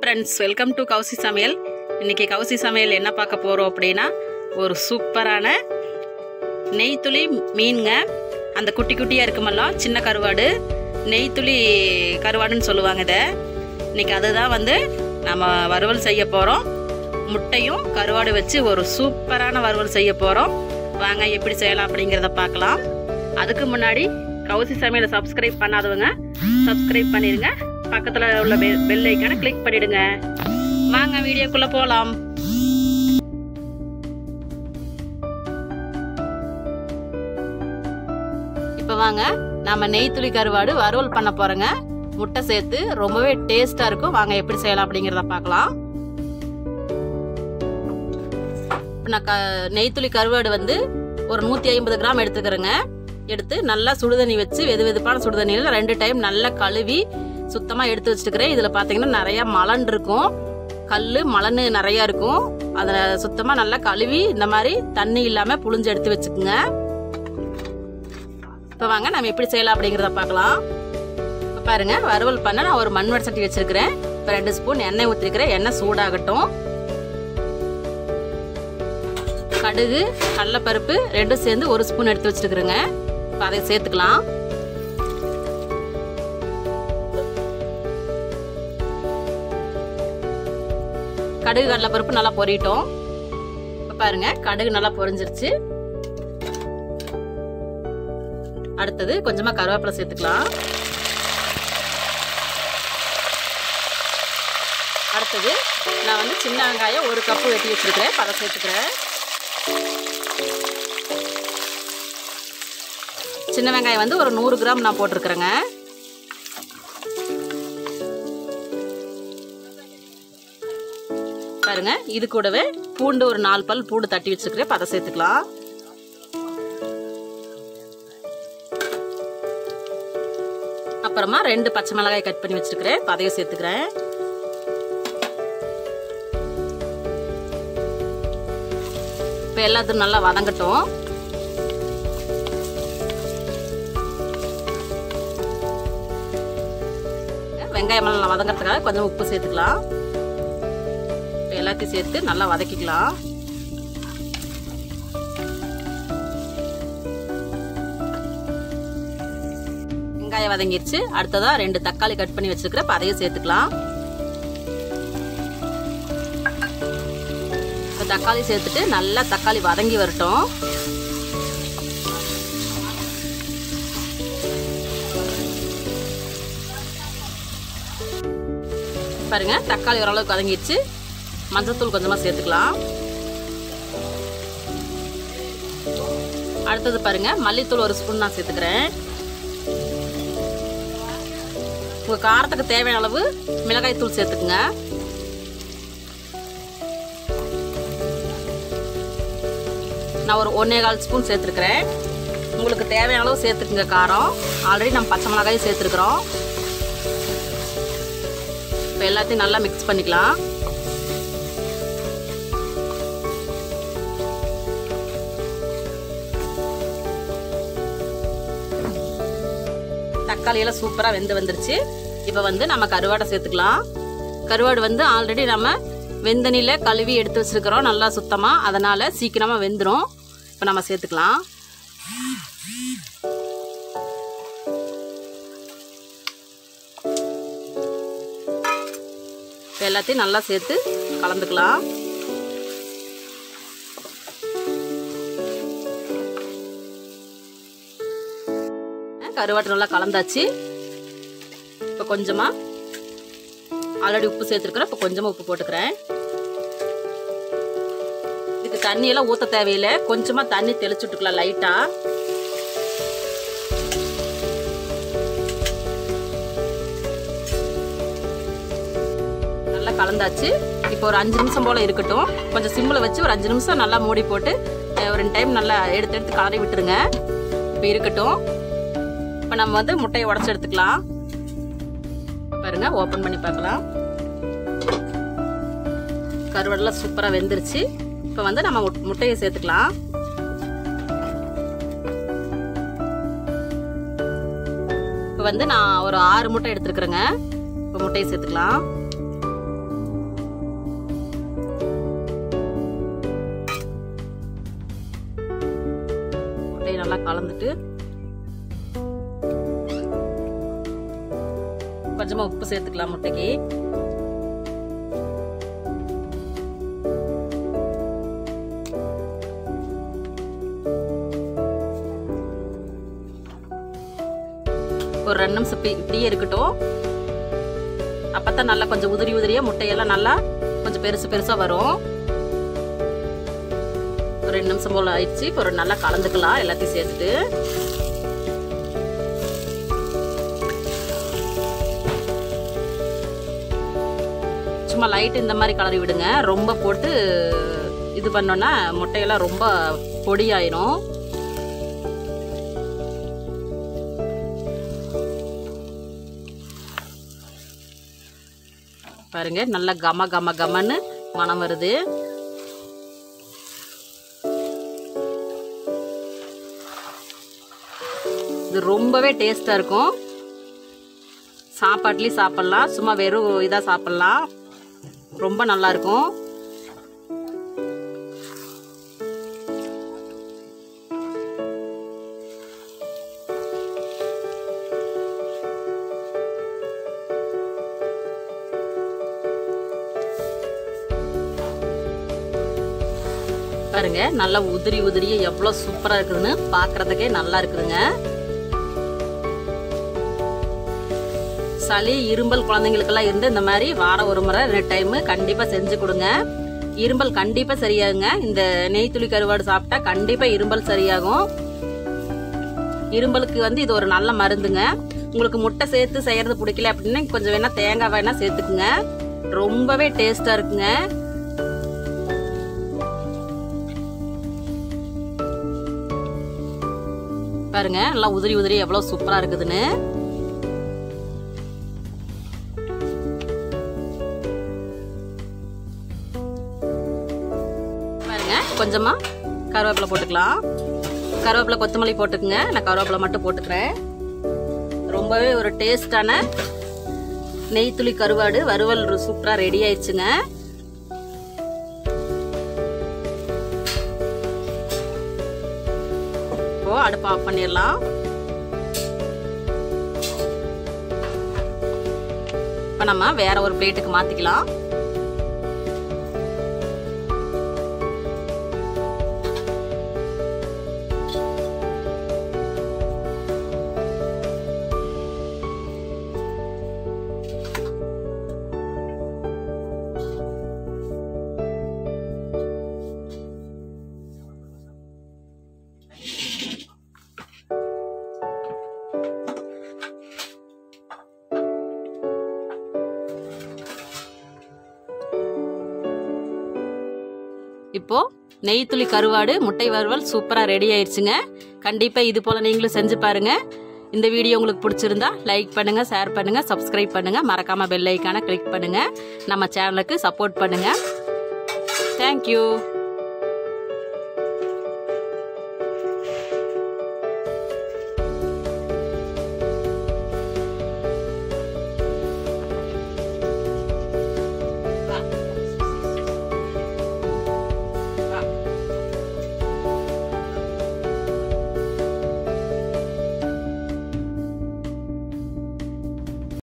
friends welcome to Kousi சமையல் இன்னைக்கு கௌசி சமையல் என்ன பார்க்க போகிறோம் அப்படின்னா ஒரு சூப்பரான நெய்த்துளி மீனுங்க அந்த குட்டி குட்டியாக இருக்குமெல்லாம் சின்ன கருவாடு நெய்த்துளி கருவாடுன்னு சொல்லுவாங்க இதை இன்னைக்கு அதுதான் வந்து நம்ம வறுவல் செய்ய போகிறோம் முட்டையும் கருவாடு வச்சு ஒரு சூப்பரான வறுவல் செய்ய போகிறோம் வாங்க எப்படி செய்யலாம் அப்படிங்கிறத பார்க்கலாம் அதுக்கு முன்னாடி கௌசி சமையலை சப்ஸ்கிரைப் பண்ணாதவங்க சப்ஸ்கிரைப் பண்ணிடுங்க பக்கத்தில் உள்ள பெல் பெல் ஐக்கானை கிளிக் பண்ணிடுங்க வாங்க வீடியோக்குள்ளே போகலாம் இப்போ வாங்க நம்ம நெய்த்துளி கருவாடு வறுவல் பண்ண போகிறோங்க முட்டை சேர்த்து ரொம்பவே டேஸ்ட்டாக இருக்கும் வாங்க எப்படி செய்யலாம் அப்படிங்கிறத பார்க்கலாம் இப்போ நான் க நெய்த்துளி கருவாடு வந்து ஒரு நூற்றி ஐம்பது கிராம் எடுத்துக்கிறேங்க எடுத்து நல்லா சுடுதண்ணி வச்சு வெது வெதுப்பான சுடுதண்ணியில் ரெண்டு டைம் நல்லா கழுவி சுத்தமாக எடுத்து வச்சுட்டுக்கிறேன் இதில் பார்த்தீங்கன்னா நிறையா மலன் இருக்கும் கல் மலன்னு நிறையா இருக்கும் அதில் சுத்தமாக நல்லா கழுவி இந்த மாதிரி தண்ணி இல்லாமல் புழிஞ்சு எடுத்து வச்சுக்குங்க இப்போ வாங்க நம்ம எப்படி செய்யலாம் அப்படிங்கிறத பார்க்கலாம் இப்போ பாருங்க வறுவல் பண்ண நான் ஒரு மண் சட்டி வச்சிருக்கிறேன் இப்போ ரெண்டு ஸ்பூன் எண்ணெய் ஊற்றிருக்கிறேன் எண்ணெய் சூடாகட்டும் கடுகு கடலைப்பருப்பு ரெண்டும் சேர்ந்து ஒரு ஸ்பூன் எடுத்து வச்சுருக்குறேங்க இப்போ அதை சேர்த்துக்கலாம் கடுகு கடலைப்பருப்பு நல்லா பொரியட்டும் இப்போ பாருங்க கடுகு நல்லா பொரிஞ்சிருச்சு அடுத்தது கொஞ்சமா கருவேப்பிலை சேர்த்துக்கலாம் அடுத்தது நான் வந்து சின்ன வெங்காயம் ஒரு கப்பு வெட்டி வச்சிருக்கிறேன் பதை சேர்த்துக்கிறேன் சின்ன வெங்காயம் வந்து ஒரு நூறு கிராம் நான் போட்டிருக்கிறேங்க பாருங்க இது கூடவே பூண்டு ஒரு நாலு பல் பூண்டு தட்டி வச்சுக்கிறேன் பதை சேர்த்துக்கலாம் அப்புறமா ரெண்டு பச்சை மிளகாய் கட் பண்ணி வச்சிருக்கிறேன் பதையும் சேர்த்துக்கிறேன் இப்போ எல்லாத்தையும் நல்லா வதங்கட்டும் வெங்காயம் நல்லா வதங்கிறதுக்காக கொஞ்சம் உப்பு சேர்த்துக்கலாம் இப்போ எல்லாத்தையும் சேர்த்து நல்லா வதக்கிக்கலாம் வெங்காயம் வதங்கிருச்சு அடுத்ததா ரெண்டு தக்காளி கட் பண்ணி வச்சிருக்கிறேன் அதையும் சேர்த்துக்கலாம் இப்போ தக்காளி சேர்த்துட்டு நல்லா தக்காளி வதங்கி வரட்டும் பாருங்க தக்காளி ஓரளவுக்கு வதங்கிடுச்சு மஞ்சத்தூள் கொஞ்சமாக சேர்த்துக்கலாம் அடுத்தது பாருங்க மல்லித்தூள் ஒரு ஸ்பூன் நான் சேர்த்துக்கிறேன் உங்கள் காரத்துக்கு தேவையான அளவு மிளகாய் தூள் சேர்த்துக்குங்க நான் ஒரு ஒன்றே கால் ஸ்பூன் சேர்த்துருக்குறேன் உங்களுக்கு தேவையான அளவு சேர்த்துக்குங்க காரம் ஆல்ரெடி நம்ம பச்சை மிளகாயும் சேர்த்துருக்குறோம் இப்போ எல்லாத்தையும் நல்லா மிக்ஸ் பண்ணிக்கலாம் தக்காளி எல்லாம் சூப்பராக வெந்து வந்துருச்சு இப்போ வந்து நம்ம கருவாடை சேர்த்துக்கலாம் கருவாடு வந்து ஆல்ரெடி நம்ம வெந்தனியில் கழுவி எடுத்து வச்சுருக்கிறோம் நல்லா சுத்தமாக அதனால் சீக்கிரமாக வெந்துடும் இப்போ நம்ம சேர்த்துக்கலாம் இப்போ எல்லாத்தையும் நல்லா சேர்த்து கலந்துக்கலாம் கருவாட்டு நல்லா கலந்தாச்சு இப்போ கொஞ்சமாக ஆல்ரெடி உப்பு சேர்த்துருக்குறேன் இப்போ கொஞ்சமாக உப்பு போட்டுக்கிறேன் இதுக்கு தண்ணியெல்லாம் ஊற்ற தேவையில்லை கொஞ்சமாக தண்ணி தெளிச்சு விட்டுக்கலாம் லைட்டாக நல்லா கலந்தாச்சு இப்போ ஒரு அஞ்சு நிமிஷம் போல் இருக்கட்டும் கொஞ்சம் சிம்மில் வச்சு ஒரு அஞ்சு நிமிஷம் நல்லா மூடி போட்டு ஒரு ரெண்டு டைம் நல்லா எடுத்து எடுத்து கலரி விட்டுருங்க இப்போ இருக்கட்டும் இப்போ நம்ம வந்து முட்டையை உடச்சி எடுத்துக்கலாம் பாருங்க ஓப்பன் பண்ணி பார்க்கலாம் கருவாடெல்லாம் சூப்பராக வெந்துருச்சு இப்போ வந்து நம்ம முட்டையை சேர்த்துக்கலாம் இப்போ வந்து நான் ஒரு ஆறு முட்டை எடுத்துருக்குறேங்க இப்போ முட்டையை சேர்த்துக்கலாம் கொஞ்சமா உப்பு சேர்த்துக்கலாம் முட்டைக்கு ஒரு ரெண்டு நிமிஷம் இப்படி- இப்படியே இருக்கட்டும் அப்பதான் நல்லா கொஞ்சம் உதிரி உதிரியா முட்டையெல்லாம் நல்லா கொஞ்சம் பெருசு பெருசா வரும் ஒரு ரெண்டு நிமிஷம் போல ஆயிடுச்சு இப்போ ஒரு நல்லா கலந்துக்கலாம் எல்லாத்தையும் சேர்த்துட்டு சும்மா லைட் இந்த மாதிரி கலரி விடுங்க ரொம்ப போட்டு இது பண்ணோன்னா முட்டையெல்லாம் ரொம்ப பொடியாயிரும் பாருங்க நல்லா கம கம கமன்னு மனம் வருது இது ரொம்பவே டேஸ்டா இருக்கும் சாப்பாட்லேயும் சாப்பிட்லாம் சும்மா வெறும் இதாக சாப்பிட்லாம் ரொம்ப நல்லா இருக்கும் பாருங்க நல்லா உதிரி உதிரியா எவ்வளோ சூப்பரா இருக்குதுன்னு பார்க்கறதுக்கே நல்லா இருக்குதுங்க சளி இரும்பல் குழந்தைங்களுக்கெல்லாம் இருந்து இந்த மாதிரி வாரம் ஒரு முறை ரெண்டு டைம் கண்டிப்பா செஞ்சு கொடுங்க இரும்பல் கண்டிப்பா சரியாகுங்க இந்த நெய் துளி கருவாடு சாப்பிட்டா கண்டிப்பா இரும்பல் சரியாகும் இரும்பலுக்கு வந்து இது ஒரு நல்ல மருந்துங்க உங்களுக்கு முட்டை சேர்த்து செய்யறது பிடிக்கல அப்படின்னா கொஞ்சம் வேணா தேங்காய் வேணா சேர்த்துக்குங்க ரொம்பவே டேஸ்டா இருக்குங்க பாருங்க நல்லா உதிரி உதிரி எவ்வளவு சூப்பரா இருக்குதுன்னு பாருங்க கொஞ்சமா கருவேப்பிலை போட்டுக்கலாம் கருவேப்பிலை கொத்தமல்லி போட்டுக்குங்க நான் கருவேப்பிலை மட்டும் போட்டுக்கிறேன் ரொம்பவே ஒரு டேஸ்டான நெய் துளி கருவாடு வறுவல் சூப்பரா ரெடி ஆயிடுச்சுங்க இப்போ அடுப்பு ஆஃப் பண்ணிடலாம் இப்போ நம்ம வேற ஒரு பிளேட்டுக்கு மாத்திக்கலாம் இப்போ நெய் துளி கருவாடு முட்டை வறுவல் சூப்பரா ரெடி ஆயிடுச்சுங்க கண்டிப்பா இது போல நீங்களும் செஞ்சு பாருங்க இந்த வீடியோ உங்களுக்கு பிடிச்சிருந்தா லைக் பண்ணுங்க ஷேர் பண்ணுங்க சப்ஸ்கிரைப் பண்ணுங்க மறக்காம பெல் ஐக்கான கிளிக் பண்ணுங்க நம்ம சேனலுக்கு சப்போர்ட் பண்ணுங்க தேங்க்யூ